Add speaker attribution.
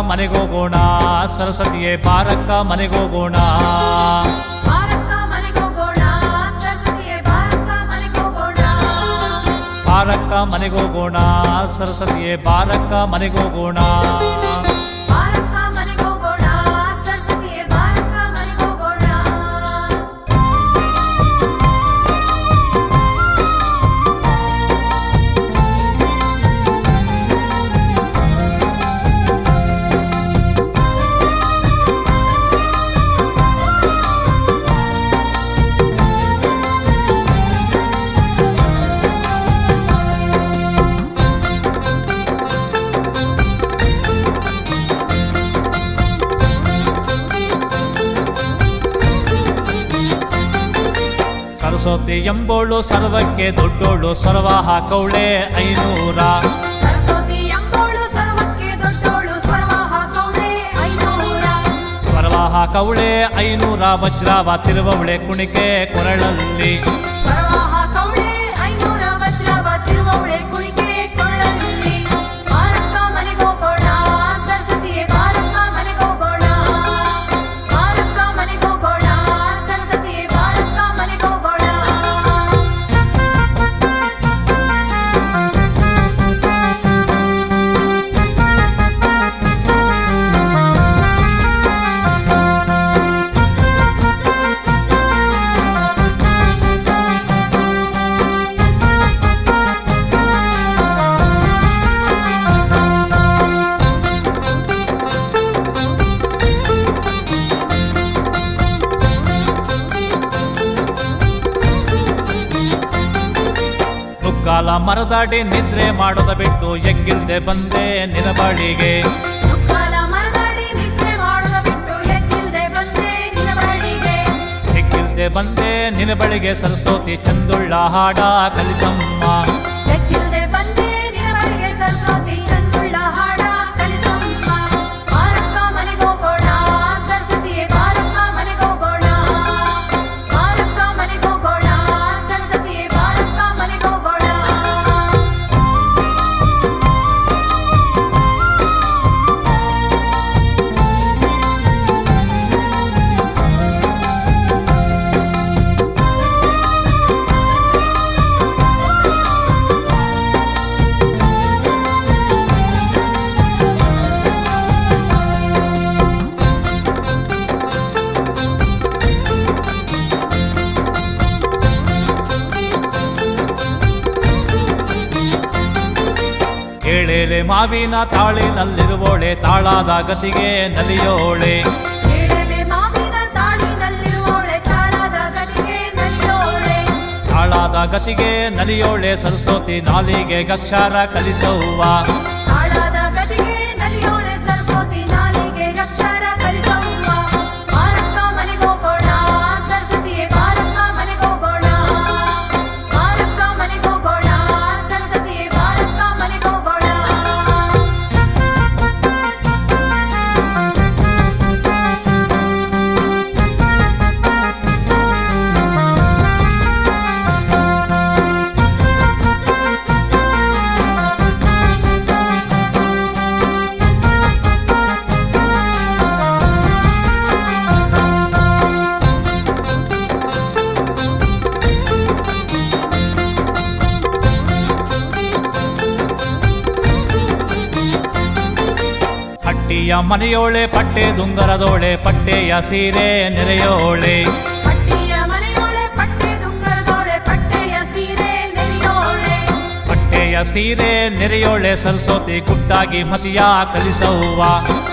Speaker 1: ಮನೆಗೋಗೋಣ ಸರಸ್ವತಿಯೇ ಬಾರಕ್ಕ ಮನೆಗೋಗೋಣ
Speaker 2: ಬಾರಕ್ಕ ಮನೆಗೋಗೋಣ ಸರಸ್ವತಿಯೇ ಬಾರಕ್ಕ ಮನೆಗೋಗೋಣ
Speaker 1: ಬಾರಕ್ಕ ಮನೆಗೋಗೋಣ ಸರಸ್ವತಿಯೇ ಬಾರಕ್ಕ ಮನೆಗೋಗೋಣ
Speaker 2: ಬಾರಕ್ಕ ಮನೆಗೋಗೋಣ ಸರಸ್ವತಿಯೇ ಬಾರಕ್ಕ ಮನೆಗೋಗೋಣ
Speaker 1: ಸರಸ್ವತಿ ಎಂಬೋಳು ಸರ್ವಕ್ಕೆ ದೊಡ್ಡೋಳು ಸರ್ವ ಹಾಕೌಳೆ ಐನೂರ
Speaker 2: ಸರಸ್ವತಿ ಎಂಬೋಳು ಸರ್ವಕ್ಕೆ ದೊಡ್ಡೋಳು ಸ್ವರವ ಹಾಕೌಳೆ ಐನೂರ
Speaker 1: ಸರ್ವ ಹಾಕೌಳೆ ಐನೂರ ವಜ್ರವ ತಿರುವವಳೆ ಕುಣಿಕೆ ಕೊರಳಲ್ಲಿ
Speaker 2: ಸ್ವರವ ಹಾಕೌಳೆ ಐನೂರ ವಜ್ರವ ತಿರುವವಳೆ ಕುಣಿಕೆ ಕೊಳ್ಳಲ್ಲಿ ಬಾರಕ್ಕ ಮನೆಗೋಗೋಣ ಸರಸ್ವತಿಯೇ ಬಾರಕ್ಕ ಮನೆಗೋಗೋಣ ಬಾರಕ್ಕ ಮನೆಗೋಗೋಣ ಸರಸ್ವತಿಯೇ ಬಾರಕ್ಕ ಮನೆಗೋಗೋಣ
Speaker 1: ನುಗ್ಗಾಲ ಮರದಾಡಿ ನಿದ್ರೆ ಮಾಡೋದ ಬಿಟ್ಟು ಎಗ್ಗಿಲ್ದೆ ಬಂದೆ ನಿನಬಳಿಗೆ
Speaker 2: ಮುಕ್ಕಾಲ ಮರದಾಡಿ ನಿದ್ರೆ ಮಾಡೋದ ಬಿಟ್ಟು ಎದ್ದಿಲ್ದೆ ಬಂದೆ ನಿನ್ನ ಬಳಿಗೆ
Speaker 1: ಎಗ್ಗಿಲ್ದೆ ಬಂದೆ ನಿನ ಬಳಿಗೆ ಸರಸ್ವತಿ ಚಂದುಳ್ಳ ಹಾಡ ಕಲಿಸಮ್ಮ
Speaker 2: ಎದ್ದಿಲ್ದೆ ಬಂದೆ ನಿನ್ನ ಬಳಿಗೆ ಸರಸ್ವತಿ ಚಂದುಳ್ಳ ಹಾಡ ಕಲಿಸಮ್ಮ ಬಾರಕ್ಕ ಮನೆಗೋಗೋಣ ಸರಸ್ವತಿಯೇ ಬಾರಕ್ಕ ಮನೆಗೋಗೋಣ ಬಾರಕ್ಕ ಮನೆಗೋಗೋಣ ಸರಸ್ವತಿಯೇ ಬಾರಕ್ಕ ಮನೆಗೋಗೋಣ
Speaker 1: ಏಳೇಳೆ ಮಾವಿನ ತಾಳಿನಲ್ಲಿರುವೋಳೆ ತಾಳಾದ ಗತಿಗೆ ನಲಿಯೋಳೆ
Speaker 2: ಏಳಲೆ ಮಾವಿನ ತಾಳಿನಲ್ಲಿರುವೋಳೆ ತಾಳದ ಗದಿಗೆ ನಲಿಯೋಳೆ
Speaker 1: ತಾಳಾದ ಗತಿಗೆ ನಲಿಯೋಳೆ ಸರಸ್ವತಿ ನಾಲಿಗೆ ಗಕ್ಷಾರ ಕಲಿಸವ್ವ
Speaker 2: ತಾಳದ ಗದಿಗೆ ನಲಿಯೋಳೆ ಸರಸ್ವತಿ ನಾಲಿಗೆ ಅಕ್ಷರ ಕಲಿಸವ್ವ ಬಾರಕ್ಕ ಮನೆಗೋಗೋಣ ಸರಸ್ವತಿಯೇ ಬಾರಕ್ಕ ಮನೆಗೋಗೋಣ ಬಾರಕ್ಕ ಮನೆಗೋಗೋಣ ಸರಸ್ವತಿಯೇ ಬಾರಕ್ಕ ಮನೆಗೋಗೋಣ
Speaker 1: ಹಟ್ಟಿಯ ಮನೆಯೋಳೆ ಪಟ್ಟೆ ದುಂಗರದೋಳೆ ಪಟ್ಟೆಯ ಸೀರೆ ನೆರೆಯೋಳೆ
Speaker 2: ಪಟ್ಟಿಯ ಮನೆಯೋಳೆ ಪಟ್ಟೆ ದುಂಗರದೋಳೆ ಪಟ್ಟೆಯ ಸೀರೆ ನೆನೆಯೋಳೆ
Speaker 1: ಪಟ್ಟೆಯ ಸೀರೆ ನೆರೆಯೋಳೆ ಸರಸ್ವತಿ ಗುಟ್ಟಾಗಿ ಮತಿಯ ಕಲಿಸವ್ವ